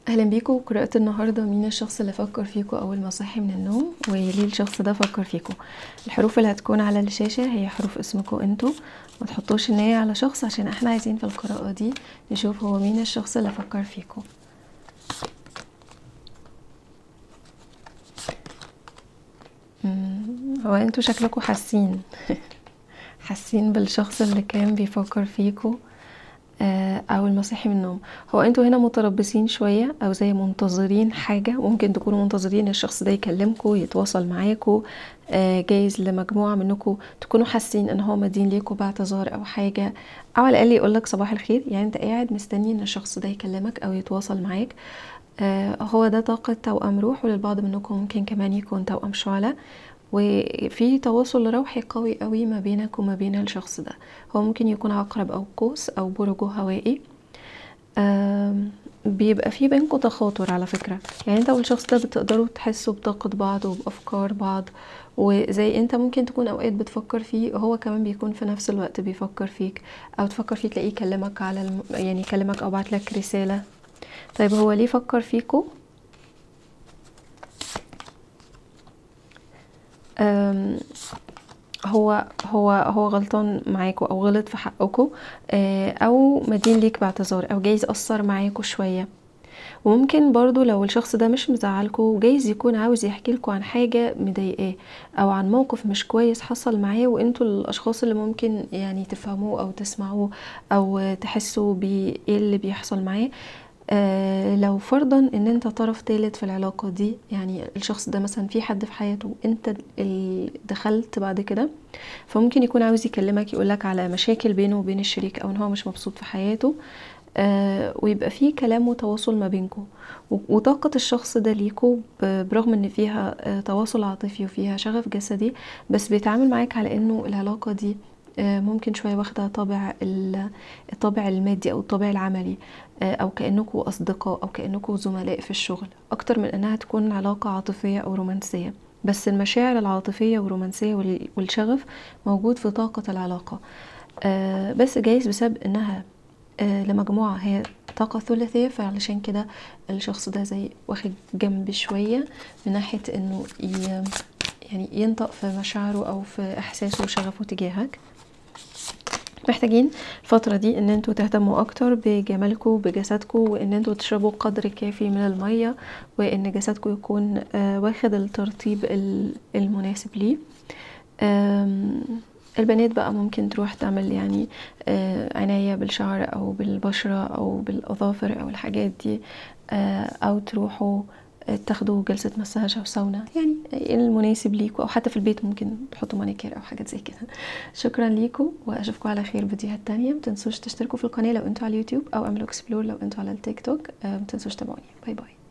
اهلا بيكم قراءة النهاردة مين الشخص اللي فكر فيكم اول ما صحي من النوم وليه الشخص ده فكر فيكم الحروف اللي هتكون على الشاشة هي حروف اسمكم انتوا ما تحطوش ان هي على شخص عشان احنا عايزين في القراءة دي نشوف هو مين الشخص اللي فكر فيكم مم، هو انتوا شكلكم حاسين حاسين بالشخص اللي كان بيفكر فيكم آه، اول ما صحي من النوم هو انتوا هنا متربصين شويه او زي منتظرين حاجه ممكن تكونوا منتظرين الشخص ده يكلمكم يتواصل معاكم آه، جايز لمجموعه منكم تكونوا حاسين ان هو مدين ليكم باعتذار او حاجه او على الاقل يقولك صباح الخير يعني انت قاعد مستني ان الشخص ده يكلمك او يتواصل معاك آه، هو ده طاقة توأم روح وللبعض منكم ممكن كمان يكون توأم شعلة وفي تواصل روحي قوي قوي ما بينك وما بين الشخص ده هو ممكن يكون عقرب او قوس او برجه هوائي آم، بيبقى في بينكم تخاطر على فكرة يعني انت والشخص ده بتقدروا تحسوا بطاقة بعض وبأفكار بعض وزي انت ممكن تكون اوقات بتفكر فيه وهو كمان بيكون في نفس الوقت بيفكر فيك او تفكر فيه تلاقيه يكلمك على الم... يعني يكلمك او بعتلك رسالة طيب هو ليه فكر فيكوا أم، هو هو هو غلطان معاكوا او غلط في حقكوا آه، او مدين ليك باعتذار او جايز قصر معاكوا شويه وممكن برضو لو الشخص ده مش مزعلكوا جايز يكون عاوز يحكي لكم عن حاجة مضايقاه او عن موقف مش كويس حصل معاه وانتوا الاشخاص اللي ممكن يعني تفهموه او تسمعوه او تحسوا بايه اللي بيحصل معاه آه لو فرضا ان انت طرف تالت في العلاقة دي يعني الشخص ده مثلا في حد في حياته انت اللي دخلت بعد كده فممكن يكون عاوز يكلمك يقولك على مشاكل بينه وبين الشريك او ان هو مش مبسوط في حياته آه ويبقى في كلام وتواصل ما بينكم وطاقة الشخص ده ليكوا ب- برغم ان فيها آه تواصل عاطفي وفيها شغف جسدي بس بيتعامل معاك على انه العلاقة دي آه، ممكن شوية واخدة طابع ال- الطابع المادي أو الطابع العملي آه، أو كأنكوا أصدقاء أو كأنكوا زملاء في الشغل أكتر من إنها تكون علاقة عاطفية أو رومانسية بس المشاعر العاطفية والرومانسية وال- والشغف موجود في طاقة العلاقة آه، بس جايز بسبب إنها آه، لمجموعة هي طاقة ثلاثية فعلشان كده الشخص ده زي واخد جنب شوية من ناحية إنه ي- يعني ينطق في مشاعره أو في إحساسه وشغفه تجاهك محتاجين الفترة دي ان انتوا تهتموا اكتر بجمالكم بجسدكم وان انتوا تشربوا قدر كافي من المية وان جسدكم يكون آه، واخد الترطيب ال- المناسب ليه آم، البنات بقى ممكن تروح تعمل يعني آه، عناية بالشعر او بالبشرة او بالاظافر او الحاجات دي آه، او تروحوا آه، تاخدوا جلسة مساج او ساونا يعني المناسب ليكوا او حتى في البيت ممكن تحطوا مانيكير او حاجات زي كده شكرا ليكم واشوفكم على خير فيديوهات تانية متنسوش تشتركوا في القناة لو انتوا على اليوتيوب او اعملوا اكسبلور لو انتوا على التيك توك آه، متنسوش تابعوني باي باي